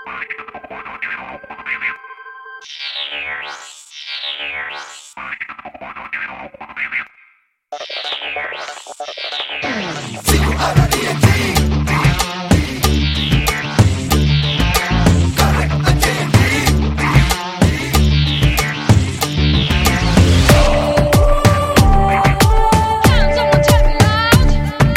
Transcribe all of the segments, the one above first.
Someone check me out.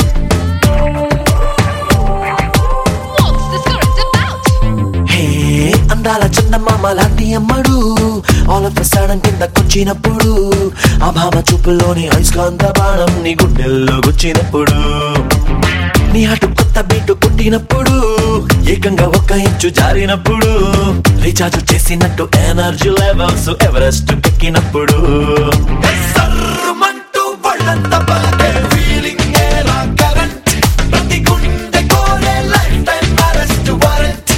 What's this current about? హే అందాల చందమామ లాంటి అమ్మడు ఆల్ ఆఫ్ సడన్ కిందకొచ్చినప్పుడు ఆ భామ చూపులోని అయస్కాంత బాణం నీ గుండెల్లో గుచ్చినప్పుడు నీ అటు కొత్త బీటు కొట్టినప్పుడు ఏకంగా ఒక్క ఇంచు జారినప్పుడు రీఛార్జ్ చేసినట్టు ఎనర్జీ లెవెల్స్ ఎవరెస్ట్ ఎక్కినప్పుడు సర్రుమంటూ ఒళ్ళంతా బాగే feeling ఏరా current. ప్రతి గుండె కోరే lifetime arrest warrant.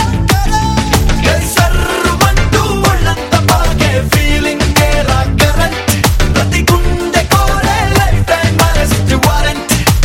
సర్రుమంటూ ఒళ్ళంతా బాగే feeling ఏరా current. ప్రతి గుండె కోరే lifetime arrest warrant.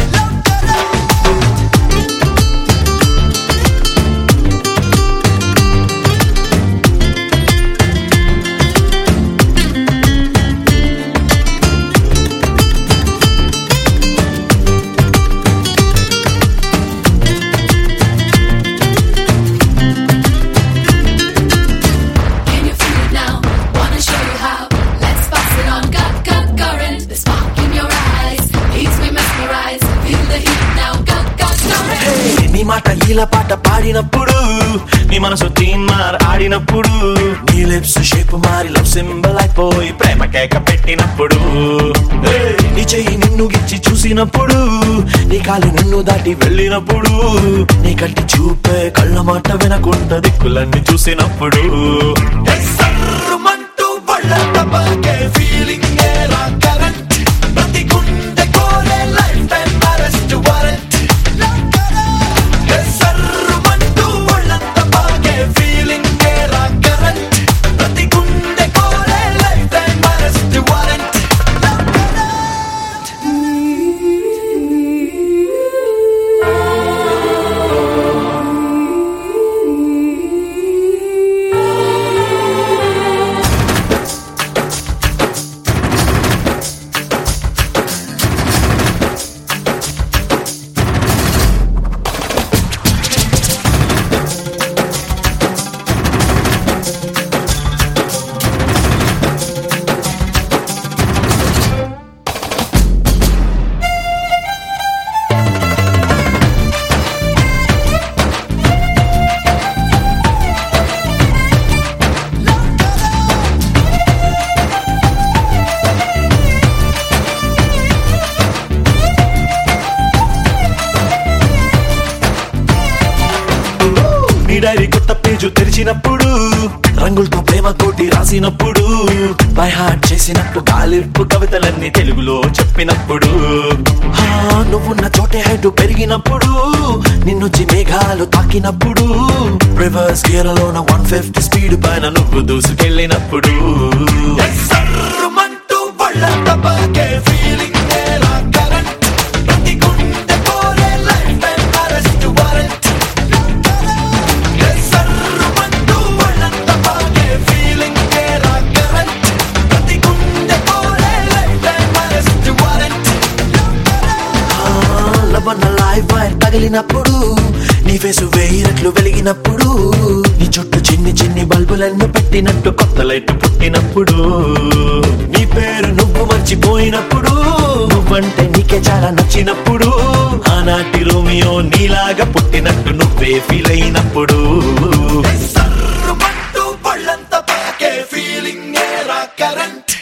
Can you feel it now? Wanna show you how? Let's pass it on. Gut, gut, current. The spark in your eyes leaves me mesmerized. Feel the heat now. Gut, gut, current. హే, నీ మాట ఈల పాట పాడినప్పుడు నీ మనసు తీన్ మార్ ఆడినప్పుడు నీ లిప్స్ షేప్ మారి లవ్ సింబల్ అయిపోయి ప్రేమ కేక పెట్టినప్పుడు హే, నీ చెయ్యి నిన్ను గిచ్చి చూసినప్పుడు నీ కాలి నిన్ను దాటి వెళ్ళినప్పుడు నీ కంటి చూపే కళ్ళ మాట వినకుండా దిక్కులన్నీ చూసినప్పుడు హే, సర్రుమంటూ ఒళ్ళంత బాగే feeling ఏరా current. ప్రతి గుండె కోరే lifetime arrest warrant. సర్రుమంటూ ఒళ్ళంత బాగే feeling ఏరా current. ప్రతి గుండె కోరే lifetime arrest warrant. నీ డైరీ కొత్త పేజు తెరిచినప్పుడు రంగులతో ప్రేమ కోటి రాసినప్పుడు బై హార్ట్ చేసినట్టు గాలింపు కవితలన్నీ తెలుగులో చెప్పినప్పుడు హా, నువ్వున్న చోటే హైట్ పెరిగినప్పుడు నిన్నొచ్చి మేఘాలు తాకినప్పుడు రివర్స్ గేర్లోన వన్ ఫిఫ్టీ స్పీడ్ పైన నువ్వు దూసుకెళ్ళినప్పుడు సర్రుమంటూ ఒళ్ళంతా బాగే feeling ఏరా current. ప్రతి గుండె కోరే lifetime arrest warrant. సర్రుమంటూ ఒళ్ళంతా బాగే feeling ఏరా current. ప్రతి గుండె కోరే lifetime arrest warrant. ఆ, లవణ లైవ్ వైర్ తగిలినప్పుడు నీ ఫేసు వేయినట్లు వెలిగినప్పుడు నీ చుట్టూ చిన్ని చిన్ని బల్బులన్నీ పెట్టినట్టు కొత్త లైట్ పుట్టినప్పుడు నీ పేరు నువ్వు మర్చిపోయినప్పుడు నువ్వంటే నీకే చాలా నచ్చినప్పుడు ఆనాటి రోమియో నీలాగా పుట్టినట్టు నువ్వే ఫీల్ అయినప్పుడు సర్రుమంటూ పళ్ళంతా పాకే ఫీలింగ్ ఏరా కరెంట్